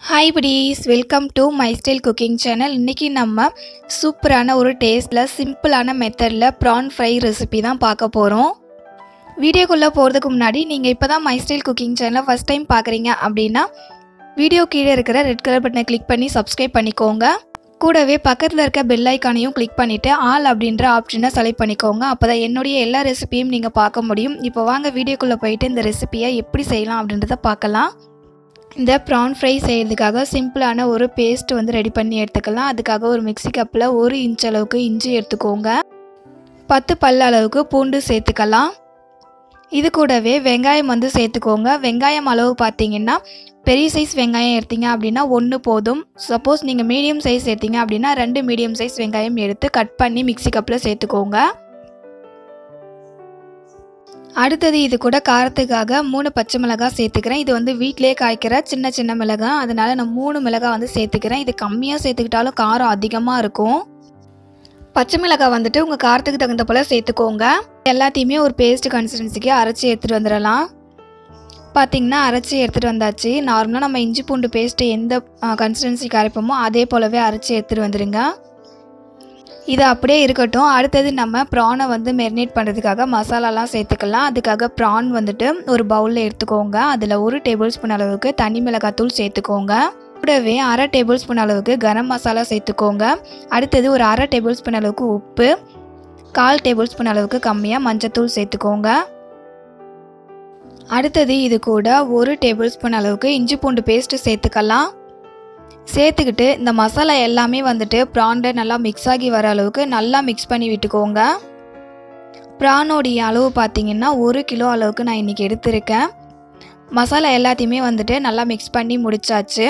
hi buddies welcome to my style cooking channel இன்றைக்கி நம்ம சூப்பரான ஒரு டேஸ்ட்டில் சிம்பிளான மெத்தடில் ப்ரான் ஃப்ரை ரெசிபி தான் பார்க்க போகிறோம் வீடியோக்குள்ளே போகிறதுக்கு முன்னாடி நீங்கள் இப்போ தான் மை ஸ்டைல் குக்கிங் சேனலை ஃபஸ்ட் டைம் பார்க்குறீங்க அப்படின்னா வீடியோ கீழே இருக்கிற ரெட் கலர் பட்டனை கிளிக் பண்ணி சப்ஸ்கிரைப் பண்ணிக்கோங்க கூடவே பக்கத்தில் இருக்க பெல் ஐக்கானையும் கிளிக் பண்ணிவிட்டு ஆல் அப்படின்ற ஆப்ஷனை செலக்ட் பண்ணிக்கோங்க அப்போ தான் என்னுடைய எல்லா ரெசிபியும் நீங்கள் பார்க்க முடியும் இப்போ வாங்க வீடியோக்குள்ளே போயிட்டு இந்த ரெசிபியை எப்படி செய்யலாம் அப்படின்றத பார்க்கலாம் இந்த ப்ரான் ஃப்ரை செய்கிறதுக்காக சிம்பிளான ஒரு பேஸ்ட் வந்து ரெடி பண்ணி எடுத்துக்கலாம் அதுக்காக ஒரு மிக்ஸி கப்பில் ஒரு இன்ச் அளவுக்கு இஞ்சி எடுத்துக்கோங்க பத்து பல் அளவுக்கு பூண்டு சேர்த்துக்கலாம் இது கூடவே வெங்காயம் வந்து சேர்த்துக்கோங்க வெங்காயம் அளவு பார்த்தீங்கன்னா பெரிய சைஸ் வெங்காயம் எடுத்தீங்க அப்படின்னா ஒன்று போதும் சப்போஸ் நீங்கள் மீடியம் சைஸ் எடுத்தீங்க அப்படின்னா ரெண்டு மீடியம் சைஸ் வெங்காயம் எடுத்து கட் பண்ணி மிக்ஸி கப்பில் சேர்த்துக்கோங்க அடுத்தது இது கூட காரத்துக்காக மூணு பச்சை மிளகாய் சேர்த்துக்கிறேன் இது வந்து வீட்டிலே காய்க்கிற சின்ன சின்ன மிளகாய் அதனால நான் மூணு மிளகாய் வந்து சேர்த்துக்கிறேன் இது கம்மியாக சேர்த்துக்கிட்டாலும் காரம் அதிகமாக இருக்கும் பச்சை மிளகாய் வந்துட்டு உங்கள் காரத்துக்கு தகுந்த போல் சேர்த்துக்கோங்க எல்லாத்தையுமே ஒரு பேஸ்ட் கன்சிஸ்டன்சிக்கு அரைச்சி எடுத்துகிட்டு வந்துடலாம் பார்த்திங்கன்னா அரைச்சி எடுத்துகிட்டு வந்தாச்சு நார்மலாக நம்ம இஞ்சி பூண்டு பேஸ்ட்டு எந்த கன்சிஸ்டன்சிக்கு அரைப்போமோ அதே போலவே அரைச்சி எடுத்துகிட்டு வந்துடுங்க இது அப்படியே இருக்கட்டும் அடுத்தது நம்ம ப்ரானை வந்து மெரினேட் பண்ணுறதுக்காக மசாலாலாம் சேர்த்துக்கலாம் அதுக்காக ப்ரான் வந்துட்டு ஒரு பவுலில் எடுத்துக்கோங்க அதில் ஒரு டேபிள் ஸ்பூன் அளவுக்கு தனி மிளகாத்தூள் சேர்த்துக்கோங்க கூடவே அரை டேபிள் ஸ்பூன் அளவுக்கு கரம் மசாலா சேர்த்துக்கோங்க அடுத்தது ஒரு அரை டேபிள் ஸ்பூன் அளவுக்கு உப்பு கால் டேபிள் ஸ்பூன் அளவுக்கு கம்மியாக மஞ்சத்தூள் சேர்த்துக்கோங்க அடுத்தது இது கூட ஒரு டேபிள் ஸ்பூன் அளவுக்கு இஞ்சி பூண்டு பேஸ்ட்டு சேர்த்துக்கலாம் சேர்த்துக்கிட்டு இந்த மசாலா எல்லாமே வந்துட்டு ப்ரானில் நல்லா மிக்ஸ் ஆகி வர அளவுக்கு நல்லா மிக்ஸ் பண்ணி விட்டுக்கோங்க ப்ரானோடைய அளவு பார்த்தீங்கன்னா ஒரு கிலோ அளவுக்கு நான் இன்றைக்கி எடுத்திருக்கேன் மசாலா எல்லாத்தையுமே வந்துட்டு நல்லா மிக்ஸ் பண்ணி முடிச்சாச்சு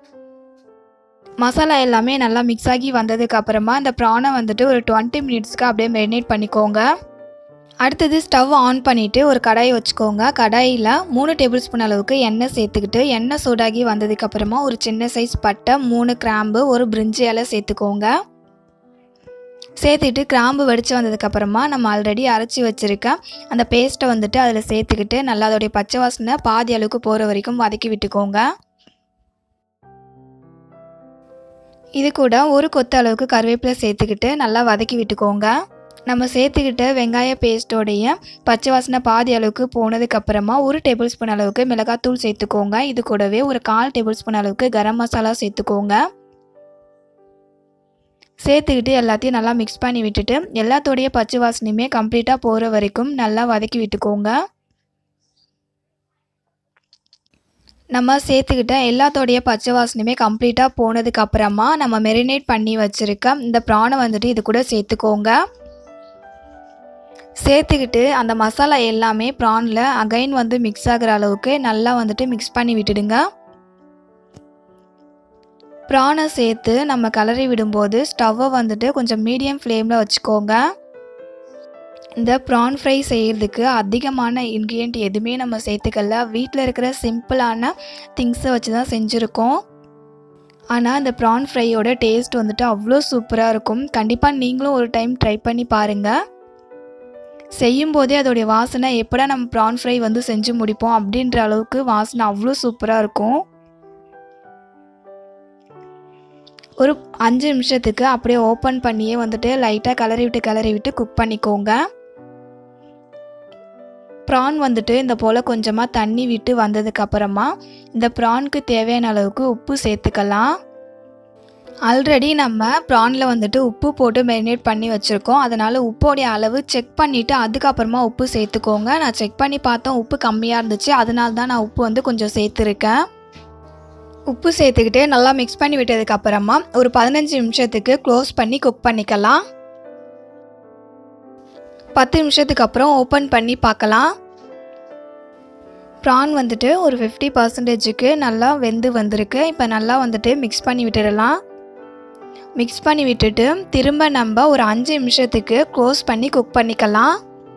மசாலா எல்லாமே நல்லா மிக்ஸ் ஆகி வந்ததுக்கு அப்புறமா இந்த ப்ரானை வந்துட்டு ஒரு டுவெண்ட்டி மினிட்ஸ்க்கு அப்படியே மெரினேட் பண்ணிக்கோங்க அடுத்தது ஸ்டவ் ஆன் பண்ணிவிட்டு ஒரு கடாயை வச்சுக்கோங்க கடாயில் மூணு டேபிள் ஸ்பூன் அளவுக்கு எண்ணெய் சேர்த்துக்கிட்டு எண்ணெய் சூடாகி வந்ததுக்கப்புறமா ஒரு சின்ன சைஸ் பட்டை மூணு கிராம்பு ஒரு பிரிஞ்சி இலை சேர்த்துக்கோங்க சேர்த்துக்கிட்டு கிராம்பு வெடித்து வந்ததுக்கப்புறமா நம்ம ஆல்ரெடி அரைச்சி வச்சுருக்க அந்த பேஸ்ட்டை வந்துட்டு அதில் சேர்த்துக்கிட்டு நல்லா அதோடைய பச்சை வாசனை பாதி அளவுக்கு போகிற வரைக்கும் வதக்கி விட்டுக்கோங்க இது கூட ஒரு கொத்து அளவுக்கு கருவேப்பிலை சேர்த்துக்கிட்டு நல்லா வதக்கி விட்டுக்கோங்க நம்ம சேர்த்துக்கிட்ட வெங்காய பேஸ்ட்டோடைய பச்சை வாசனை பாதி அளவுக்கு போனதுக்கப்புறமா ஒரு டேபிள் ஸ்பூன் அளவுக்கு மிளகாத்தூள் சேர்த்துக்கோங்க இது கூடவே ஒரு கால் டேபிள் ஸ்பூன் அளவுக்கு கரம் மசாலா சேர்த்துக்கோங்க சேர்த்துக்கிட்டு எல்லாத்தையும் நல்லா மிக்ஸ் பண்ணி விட்டுட்டு எல்லாத்தோடைய பச்சை வாசனையுமே கம்ப்ளீட்டாக போகிற வரைக்கும் நல்லா வதக்கி விட்டுக்கோங்க நம்ம சேர்த்துக்கிட்ட எல்லாத்தோடைய பச்சை வாசனையுமே கம்ப்ளீட்டாக போனதுக்கு அப்புறமா நம்ம மெரினேட் பண்ணி வச்சுருக்க இந்த ப்ரானை வந்துட்டு இது கூட சேர்த்துக்கோங்க சேர்த்துக்கிட்டு அந்த மசாலா எல்லாமே ப்ரானில் அகைன் வந்து மிக்ஸ் ஆகிற அளவுக்கு நல்லா வந்துட்டு மிக்ஸ் பண்ணி விட்டுடுங்க ப்ரானை சேர்த்து நம்ம கலரி விடும்போது ஸ்டவ்வை வந்துட்டு கொஞ்சம் மீடியம் ஃப்ளேமில் வச்சுக்கோங்க இந்த ப்ரான் ஃப்ரை செய்கிறதுக்கு அதிகமான இன்க்ரீடியண்ட் எதுவுமே நம்ம சேர்த்துக்கல வீட்டில் இருக்கிற சிம்பிளான திங்ஸை வச்சு தான் செஞ்சுருக்கோம் ஆனால் இந்த ப்ரான் ஃப்ரையோட டேஸ்ட் வந்துட்டு அவ்வளோ சூப்பராக இருக்கும் கண்டிப்பாக நீங்களும் ஒரு டைம் ட்ரை பண்ணி பாருங்கள் செய்யும்போதே அதோடைய வாசனை எப்படா நம்ம ப்ரான் ஃப்ரை வந்து செஞ்சு முடிப்போம் அப்படின்ற அளவுக்கு வாசனை அவ்வளோ சூப்பராக இருக்கும் ஒரு அஞ்சு நிமிஷத்துக்கு அப்படியே ஓப்பன் பண்ணியே வந்துட்டு லைட்டாக கலரி விட்டு கலரி விட்டு குக் பண்ணிக்கோங்க ப்ரான் வந்துட்டு இந்த போல் கொஞ்சமாக தண்ணி விட்டு வந்ததுக்கு அப்புறமா இந்த ப்ரானுக்கு தேவையான அளவுக்கு உப்பு சேர்த்துக்கலாம் ஆல்ரெடி நம்ம ப்ரானில் வந்துட்டு உப்பு போட்டு மெரினேட் பண்ணி வச்சுருக்கோம் அதனால் உப்போடைய அளவு செக் பண்ணிவிட்டு அதுக்கப்புறமா உப்பு சேர்த்துக்கோங்க நான் செக் பண்ணி பார்த்தோம் உப்பு கம்மியாக இருந்துச்சு அதனால தான் நான் உப்பு வந்து கொஞ்சம் சேர்த்துருக்கேன் உப்பு சேர்த்துக்கிட்டு நல்லா மிக்ஸ் பண்ணி விட்டதுக்கப்புறமா ஒரு பதினஞ்சு நிமிஷத்துக்கு க்ளோஸ் பண்ணி குக் பண்ணிக்கலாம் பத்து நிமிஷத்துக்கு அப்புறம் ஓப்பன் பண்ணி பார்க்கலாம் ப்ரான் வந்துட்டு ஒரு ஃபிஃப்டி பர்சன்டேஜுக்கு நல்லா வெந்து வந்திருக்கு இப்போ நல்லா வந்துட்டு மிக்ஸ் பண்ணி விட்டுடலாம் மிக்ஸ் பண்ணி விட்டுட்டு திரும்ப நம்ம ஒரு அஞ்சு நிமிஷத்துக்கு க்ளோஸ் பண்ணி குக் பண்ணிக்கலாம்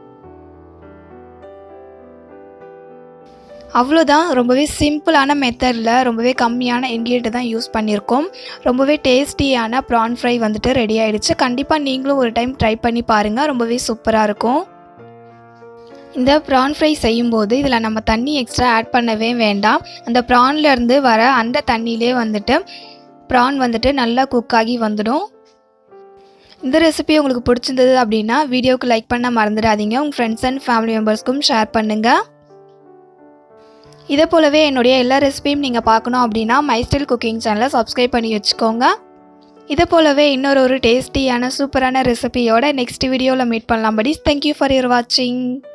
அவ்வளோதான் ரொம்பவே சிம்பிளான மெத்தடில் ரொம்பவே கம்மியான இன்க்ரீடியண்ட் தான் யூஸ் பண்ணியிருக்கோம் ரொம்பவே டேஸ்டியான ப்ரான் ஃப்ரை வந்துட்டு ரெடி ஆகிடுச்சு கண்டிப்பாக நீங்களும் ஒரு டைம் ட்ரை பண்ணி பாருங்கள் ரொம்பவே சூப்பராக இருக்கும் இந்த ப்ரான் ஃப்ரை செய்யும்போது இதில் நம்ம தண்ணி எக்ஸ்ட்ரா ஆட் பண்ணவே வேண்டாம் அந்த ப்ரான்லேருந்து வர அந்த தண்ணியிலே வந்துட்டு ப்ரான் வந்துட்டு நல்லா குக் ஆகி வந்துடும் இந்த ரெசிபி உங்களுக்கு பிடிச்சிருந்தது அப்படின்னா வீடியோவுக்கு லைக் பண்ண மறந்துடாதீங்க உங்கள் ஃப்ரெண்ட்ஸ் அண்ட் ஃபேமிலி மெம்பர்ஸ்க்கும் ஷேர் பண்ணுங்கள் இதே போலவே என்னுடைய எல்லா ரெசிபியும் நீங்கள் பார்க்கணும் அப்படின்னா மை ஸ்டைல் குக்கிங் சேனலை சப்ஸ்கிரைப் பண்ணி வச்சுக்கோங்க இதே போலவே இன்னொரு ஒரு டேஸ்டியான சூப்பரான ரெசிபியோட நெக்ஸ்ட் வீடியோவில் மீட் பண்ணலாம் படி தேங்க்யூ ஃபார் யுவர் வாட்சிங்